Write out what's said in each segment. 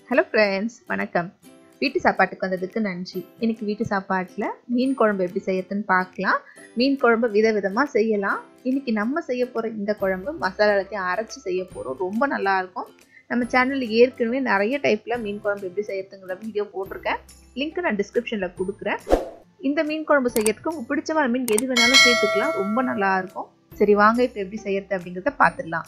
hello friends வணக்கம் வீட்டு சாப்பாட்டுக்கு வந்ததுக்கு நன்றி இன்னைக்கு வீட்டு சாப்பாட்டில் மீன் குழம்பு எப்படி செய்யறதுன்னு பார்க்கலாம் மீன் குழம்பு விதவிதமாக செய்யலாம் இன்னைக்கு நம்ம செய்ய போகிற இந்த குழம்பு மசாலா எல்லாத்தையும் அரைச்சி செய்ய போகிறோம் ரொம்ப நல்லா இருக்கும் நம்ம சேனலில் ஏற்கனவே நிறைய டைப்பில் மீன் குழம்பு எப்படி செய்யறதுங்கிற வீடியோ போட்டிருக்கேன் லிங்க் நான் டிஸ்கிரிப்ஷனில் கொடுக்குறேன் இந்த மீன் குழம்பு செய்யறதுக்கு உங்களுக்கு பிடிச்சமான மீன் எது வேணாலும் சேர்த்துக்கலாம் ரொம்ப நல்லா இருக்கும் சரி வாங்க இப்போ எப்படி செய்யறது அப்படிங்கிறத பார்த்துடலாம்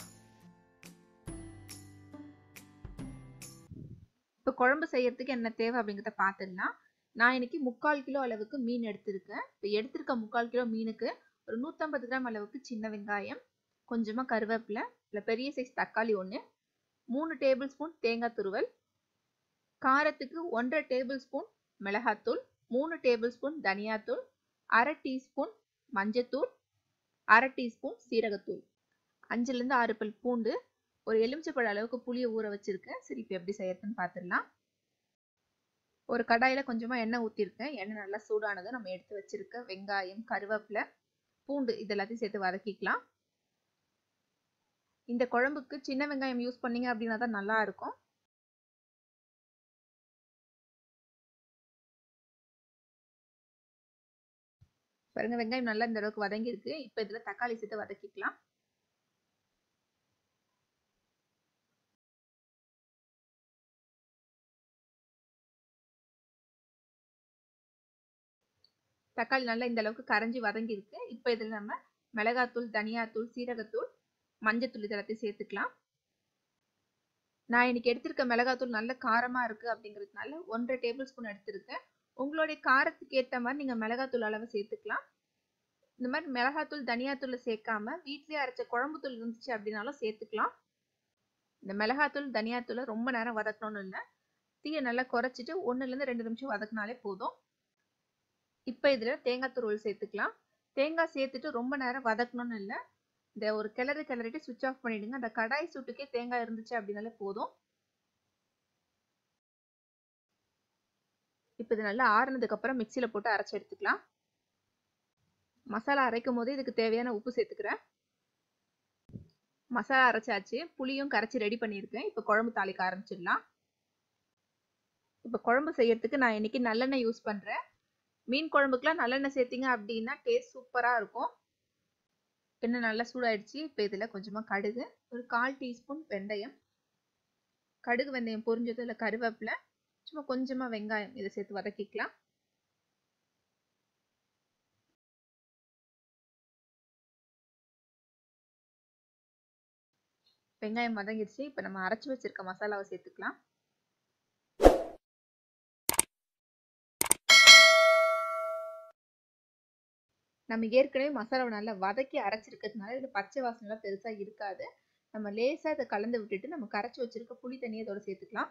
இப்போ குழம்பு செய்யறதுக்கு என்ன தேவை அப்படிங்கிறத பார்த்துடலாம் நான் இன்னைக்கு முக்கால் கிலோ அளவுக்கு மீன் எடுத்திருக்கேன் இப்போ எடுத்திருக்க முக்கால் கிலோ மீனுக்கு ஒரு நூற்றம்பது கிராம் அளவுக்கு சின்ன வெங்காயம் கொஞ்சமாக கருவேப்பிலை இல்லை பெரிய சைஸ் தக்காளி ஒன்று மூணு டேபிள் ஸ்பூன் தேங்காய் துருவல் காரத்துக்கு ஒன்றரை டேபிள் ஸ்பூன் மிளகாத்தூள் மூணு டேபிள் ஸ்பூன் தனியாத்தூள் அரை டீஸ்பூன் மஞ்சத்தூள் அரை டீஸ்பூன் சீரகத்தூள் அஞ்சுலேருந்து ஆறு பல் பூண்டு ஒரு எலுமிச்சப்பழ அளவுக்கு புளியை ஊற வச்சுருக்கேன் சரி இப்போ எப்படி செய்யறதுன்னு பார்த்துடலாம் ஒரு கடாயில் கொஞ்சமாக எண்ணெய் ஊற்றிருக்கேன் எண்ணெய் நல்லா சூடானதும் நம்ம எடுத்து வச்சுருக்க வெங்காயம் கருவேப்பிலை பூண்டு இது எல்லாத்தையும் சேர்த்து வதக்கிக்கலாம் இந்த குழம்புக்கு சின்ன வெங்காயம் யூஸ் பண்ணீங்க அப்படின்னா தான் நல்லா இருக்கும் பாருங்க வெங்காயம் நல்லா இந்த அளவுக்கு வதங்கியிருக்கு இப்போ இதில் தக்காளி சேர்த்து வதக்கிக்கலாம் தக்காளி நல்லா இந்த அளவுக்கு கரைஞ்சி வதங்கியிருக்கு இப்போ இதில் நம்ம மிளகாத்தூள் தனியாத்தூள் சீரகத்தூள் மஞ்சத்தூள் இதெல்லாத்தையும் சேர்த்துக்கலாம் நான் இன்னைக்கு எடுத்திருக்க மிளகாத்தூள் நல்ல காரமாக இருக்குது அப்படிங்கிறதுனால ஒன்றரை டேபிள் ஸ்பூன் எடுத்திருக்கேன் உங்களுடைய காரத்துக்கு ஏற்ற மாதிரி நீங்கள் மிளகாத்தூள் அளவு சேர்த்துக்கலாம் இந்த மாதிரி மிளகாத்தூள் தனியாத்தூள் சேர்க்காம வீட்லேயே அரைச்ச குழம்பு தூள் இருந்துச்சு அப்படின்னாலும் சேர்த்துக்கலாம் இந்த மிளகாத்தூள் தனியாத்தூளை ரொம்ப நேரம் வதக்கணும்னு இல்லை தீயை நல்லா குறைச்சிட்டு ஒன்றுலேருந்து ரெண்டு நிமிஷம் வதக்கினாலே போதும் இப்போ இதில் தேங்காய் துருவல் சேர்த்துக்கலாம் தேங்காய் சேர்த்துட்டு ரொம்ப நேரம் வதக்கணும்னு இல்லை இந்த ஒரு கிளறு கிளறிட்டு சுவிட்ச் ஆஃப் பண்ணிடுங்க அந்த கடாய் சூட்டுக்கே தேங்காய் இருந்துச்சு அப்படின்னாலே போதும் இப்போ இது நல்லா ஆறுனதுக்கு அப்புறம் மிக்சியில் போட்டு அரைச்சி எடுத்துக்கலாம் மசாலா அரைக்கும் போது இதுக்கு தேவையான உப்பு சேர்த்துக்கிறேன் மசாலா அரைச்சாச்சு புளியும் கரைச்சி ரெடி பண்ணியிருக்கேன் இப்போ குழம்பு தாளிக்க ஆரம்பிச்சிடலாம் இப்போ குழம்பு செய்யறதுக்கு நான் இன்னைக்கு நல்லெண்ணெய் யூஸ் பண்ணுறேன் மீன் குழம்புக்குலாம் நல்லெண்ணெய் சேர்த்திங்க அப்படின்னா டேஸ்ட் சூப்பராக இருக்கும் எண்ணெய் நல்லா சூடாயிடுச்சு இப்போ இதில் கொஞ்சமாக கடுகு ஒரு கால் டீஸ்பூன் வெந்தயம் கடுகு வெந்தயம் பொரிஞ்சது இல்லை கருவேப்பிலை சும்மா கொஞ்சமாக வெங்காயம் இதை சேர்த்து வதக்கிக்கலாம் வெங்காயம் வதங்கிடுச்சு இப்போ நம்ம அரைச்சி வச்சிருக்க மசாலாவை சேர்த்துக்கலாம் நம்ம ஏற்கனவே மசாலாவை நல்லா வதக்கி அரைச்சிருக்கிறதுனால இது பச்சை வாசனைலாம் பெருசாக இருக்காது நம்ம லேசாக இதை கலந்து விட்டுட்டு நம்ம கரைச்சி வச்சிருக்க புளி தண்ணியை இதோட சேர்த்துக்கலாம்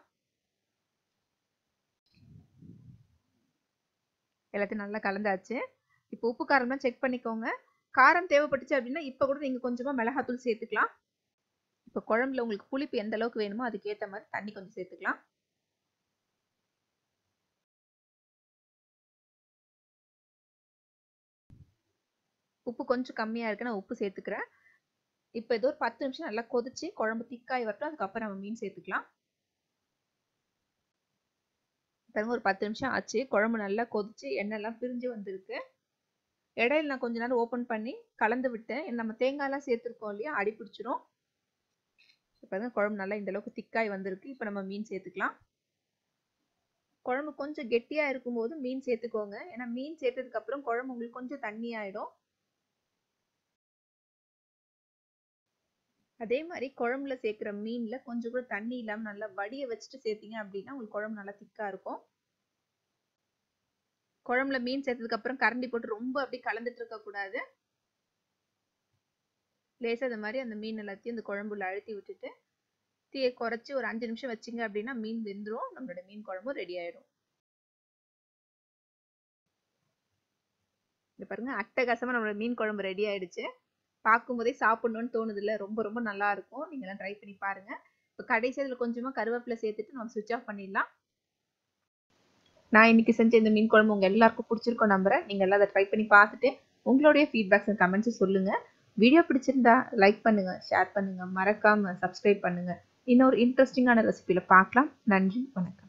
எல்லாத்தையும் நல்லா கலந்தாச்சு இப்போ உப்பு காரம்லாம் செக் பண்ணிக்கோங்க காரம் தேவைப்பட்டுச்சு அப்படின்னா இப்போ கூட நீங்கள் கொஞ்சமாக மிளகாத்தூள் சேர்த்துக்கலாம் இப்போ குழம்புல உங்களுக்கு புளிப்பு எந்த அளவுக்கு வேணுமோ அதுக்கேற்ற மாதிரி தண்ணி கொஞ்சம் சேர்த்துக்கலாம் உப்பு கொஞ்சம் கம்மியாக இருக்கு நான் உப்பு சேர்த்துக்கிறேன் இப்போ ஏதோ ஒரு பத்து நிமிஷம் நல்லா கொதிச்சு குழம்பு திக்காய் வரட்டும் அதுக்கப்புறம் நம்ம மீன் சேர்த்துக்கலாம் பாருங்க ஒரு பத்து நிமிஷம் ஆச்சு குழம்பு நல்லா கொதிச்சு எண்ணெய்லாம் பிரிஞ்சு வந்திருக்கு இடையில நான் கொஞ்ச நேரம் ஓப்பன் பண்ணி கலந்து விட்டேன் நம்ம தேங்காய்லாம் சேர்த்துருக்கோம் இல்லையா அடி பிடிச்சிரும் பாருங்க குழம்பு நல்லா இந்த அளவுக்கு திக்காய் வந்திருக்கு இப்போ நம்ம மீன் சேர்த்துக்கலாம் குழம்பு கொஞ்சம் கெட்டியாக இருக்கும்போது மீன் சேர்த்துக்கோங்க ஏன்னா மீன் சேர்த்ததுக்கு அப்புறம் குழம்பு உங்களுக்கு கொஞ்சம் தண்ணி ஆயிடும் அதே மாதிரி குழம்புல சேர்க்குற மீனில் கொஞ்சம் கூட தண்ணி இல்லாமல் நல்லா வடிய வச்சுட்டு சேர்த்தீங்க அப்படின்னா உங்களுக்கு குழம்பு நல்லா திக்காக இருக்கும் குழம்புல மீன் சேர்த்ததுக்கு அப்புறம் கரண்டி போட்டு ரொம்ப அப்படி கலந்துட்டு இருக்கக்கூடாது லேசாக இந்த மாதிரி அந்த மீன் எல்லாத்தையும் இந்த குழம்புல அழுத்தி விட்டுட்டு தீயை குறைச்சி ஒரு அஞ்சு நிமிஷம் வச்சிங்க அப்படின்னா மீன் வெந்துடும் நம்மளோட மீன் குழம்பும் ரெடி ஆயிடும் இது பாருங்க அட்டகாசமாக நம்மளோட மீன் குழம்பு ரெடி ஆயிடுச்சு பார்க்கும்போதே சாப்பிடணும்னு தோணுது இல்லை ரொம்ப ரொம்ப நல்லா இருக்கும் நீங்களாம் ட்ரை பண்ணி பாருங்க இப்போ கடைசி அதில் கொஞ்சமாக கருவேப்பிலை சேர்த்துட்டு நம்ம சுவிச் ஆஃப் பண்ணிடலாம் நான் இன்னைக்கு செஞ்ச இந்த மீன் குழம்பு உங்கள் எல்லாருக்கும் பிடிச்சிருக்கோம் நம்புறேன் நீங்கள் எல்லாம் அதை ட்ரை பண்ணி பார்த்துட்டு உங்களுடைய ஃபீட்பேக்ஸ் கமெண்ட்ஸ் சொல்லுங்கள் வீடியோ பிடிச்சிருந்தா லைக் பண்ணுங்க ஷேர் பண்ணுங்க மறக்காம சப்ஸ்கிரைப் பண்ணுங்க இன்னொரு இன்ட்ரெஸ்டிங்கான ரெசிபியில் பார்க்கலாம் நன்றி வணக்கம்